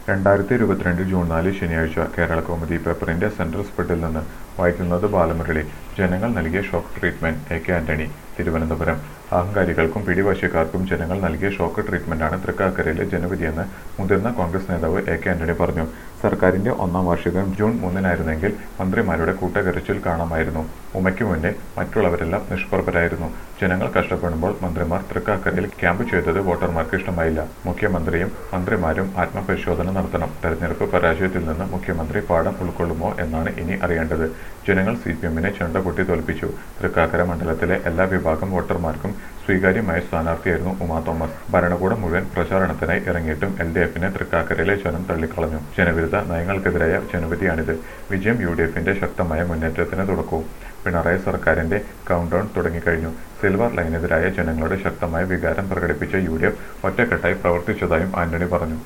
രണ്ടായിരത്തി ഇരുപത്തിരണ്ട് ജൂൺ നാല് ശനിയാഴ്ച കേരള കൗമുദി പേപ്പറിന്റെ സെൻട്രൽ സ്പ്രിഡിൽ നിന്ന് വായിക്കുന്നത് ബാലമുരളി ജനങ്ങൾ നൽകിയ shock treatment A K Antony Thiruvananthapuram അഹങ്കാരികൾക്കും പിടിവാശിക്കാർക്കും ജനങ്ങൾ നൽകിയ ഷോക്ക് ട്രീറ്റ്മെന്റാണ് തൃക്കാക്കരയിലെ ജനവിധിയെന്ന് മുതിർന്ന കോൺഗ്രസ് നേതാവ് എ കെ ആന്റണി പറഞ്ഞു സർക്കാരിന്റെ ഒന്നാം വാർഷികം ജൂൺ മൂന്നിനായിരുന്നെങ്കിൽ മന്ത്രിമാരുടെ കൂട്ടകരച്ചിൽ കാണാമായിരുന്നു ഉമയ്ക്ക് മുന്നേ മറ്റുള്ളവരെല്ലാം നിഷ്പ്രഭരായിരുന്നു ജനങ്ങൾ കഷ്ടപ്പെടുമ്പോൾ മന്ത്രിമാർ തൃക്കാക്കരയിൽ ക്യാമ്പ് ചെയ്തത് വോട്ടർമാർക്ക് ഇഷ്ടമായില്ല മുഖ്യമന്ത്രിയും മന്ത്രിമാരും ആത്മപരിശോധന നടത്തണം തെരഞ്ഞെടുപ്പ് പരാജയത്തിൽ നിന്ന് മുഖ്യമന്ത്രി പാഠം ഉൾക്കൊള്ളുമോ എന്നാണ് ഇനി അറിയേണ്ടത് ജനങ്ങൾ സി പി എമ്മിനെ ചെണ്ട പൊട്ടി തോൽപ്പിച്ചു തൃക്കാക്കര മണ്ഡലത്തിലെ എല്ലാ വിഭാഗം വോട്ടർമാർക്കും സ്വീകാര്യമായ സ്ഥാനാർത്ഥിയായിരുന്നു ഉമാ തോമസ് ഭരണകൂടം മുഴുവൻ പ്രചാരണത്തിനായി ഇറങ്ങിയിട്ടും എൽ ഡി എഫിനെ തൃക്കാക്കരയിലെ ജനം തള്ളിക്കളഞ്ഞു ജനവിരുദ്ധ നയങ്ങൾക്കെതിരായ ജനവിധിയാണിത് വിജയം യു ഡി എഫിന്റെ ശക്തമായ മുന്നേറ്റത്തിന് തുടക്കവും പിണറായി സർക്കാരിന്റെ കൗണ്ട് ഡൗൺ തുടങ്ങിക്കഴിഞ്ഞു സിൽവർ ലൈനെതിരായ ജനങ്ങളുടെ ശക്തമായ വികാരം പ്രകടിപ്പിച്ച യു ഡി എഫ് ഒറ്റക്കെട്ടായി പ്രവർത്തിച്ചതായും ആന്റണി പറഞ്ഞു